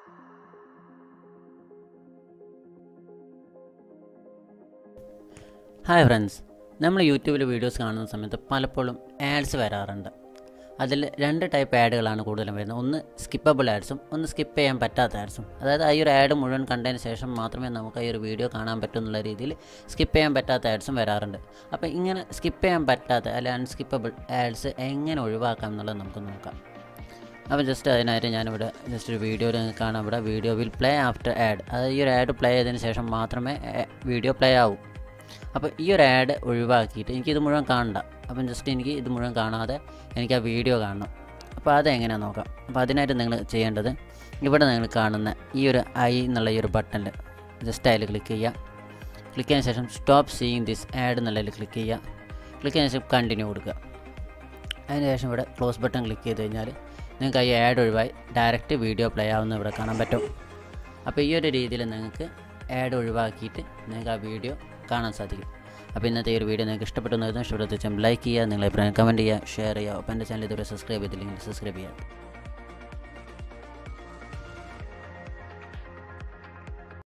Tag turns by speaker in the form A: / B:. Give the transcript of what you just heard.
A: hi friends നമ്മൾ യൂട്യൂബിൽ videos കാണുന്ന സമയത്ത് പലപ്പോഴും ആഡ്സ് വരാറുണ്ട് അതിൽ രണ്ട് ടൈപ്പ് ആഡുകളാണ് കൂടുതലും വരുന്നത് ഒന്ന് സ്കിപ്പബിൾ ആഡ്സും ഒന്ന് സ്കിപ്പ് ചെയ്യാൻ പറ്റാത്ത ആഡ്സും അതായത് ഈ ഒരു ആഡ് മുഴുവൻ കണ്ടതിന് ശേഷം മാത്രമേ നമുക്ക് ഈ ഒരു വീഡിയോ കാണാൻ പറ്റൂ എന്നുള്ള രീതിയിൽ സ്കിപ്പ് ചെയ്യാൻ പറ്റാത്ത ആഡ്സും വരാറുണ്ട് അപ്പോൾ ഇങ്ങനെ സ്കിപ്പ് ചെയ്യാൻ പറ്റാത്ത അല്ലെങ്കിൽ അൺസ്കിപ്പബിൾ ആഡ്സ് എങ്ങനെ ഒഴിവാക്കാം എന്നുള്ളത് നമുക്ക് നോക്കാം അപ്പോൾ ജസ്റ്റ് അതിനായിട്ട് ഞാനിവിടെ ജസ്റ്റ് ഒരു വീഡിയോയിൽ നിങ്ങൾക്ക് കാണാം ഇവിടെ video will play after ad അതായത് ഈ ഒരു ആഡ് പ്ലേ ചെയ്തതിന് ശേഷം മാത്രമേ വീഡിയോ പ്ലേ ആവൂ അപ്പോൾ ഈ ഒരു ആഡ് ഒഴിവാക്കിയിട്ട് എനിക്കിത് മുഴുവൻ കാണണ്ട അപ്പം ജസ്റ്റ് എനിക്ക് ഇത് മുഴുവൻ കാണാതെ എനിക്ക് ആ വീഡിയോ കാണണം അപ്പോൾ അതെങ്ങനെയാണെന്ന് നോക്കാം അപ്പോൾ അതിനായിട്ട് നിങ്ങൾ ചെയ്യേണ്ടത് ഇവിടെ നിങ്ങൾ കാണുന്ന ഈ ഒരു ഐ എന്നുള്ള ഈ ഒരു ബട്ടണിൽ ജസ്റ്റ് അതിൽ ക്ലിക്ക് ചെയ്യുക ക്ലിക്ക് ചെയ്തതിന് ശേഷം സ്റ്റോപ്പ് സീയിങ് ദിസ് ആഡ് എന്നുള്ളതിൽ ക്ലിക്ക് ചെയ്യുക ക്ലിക്ക് ചെയ്തതിന് ശേഷം കണ്ടിന്യൂ കൊടുക്കുക അതിന് ശേഷം ഇവിടെ ക്ലോസ് ബട്ടൺ ക്ലിക്ക് ചെയ്ത് കഴിഞ്ഞാൽ നിങ്ങൾക്ക് ഈ ആഡ് ഒഴിവായി ഡയറക്റ്റ് വീഡിയോ പ്ലേ ആവുന്ന ഇവിടെ കാണാൻ പറ്റും അപ്പോൾ ഈ ഒരു രീതിയിൽ നിങ്ങൾക്ക് ആഡ് ഒഴിവാക്കിയിട്ട് നിങ്ങൾക്ക് ആ വീഡിയോ കാണാൻ സാധിക്കും അപ്പോൾ ഇന്നത്തെ ഈ ഒരു വീഡിയോ നിങ്ങൾക്ക് ഇഷ്ടപ്പെട്ടു എന്ന് ഇഷ്ടപ്പെട്ടു ലൈക്ക് ചെയ്യുക നിങ്ങളെ അഭിപ്രായം കമൻറ്റ് ചെയ്യുക ഷെയർ ചെയ്യുക അപ്പോൾ എൻ്റെ ചാനൽ ഇതുവരെ സബ്സ്ക്രൈബ് ചെയ്തില്ലെങ്കിൽ സബ്സ്ക്രൈബ് ചെയ്യുക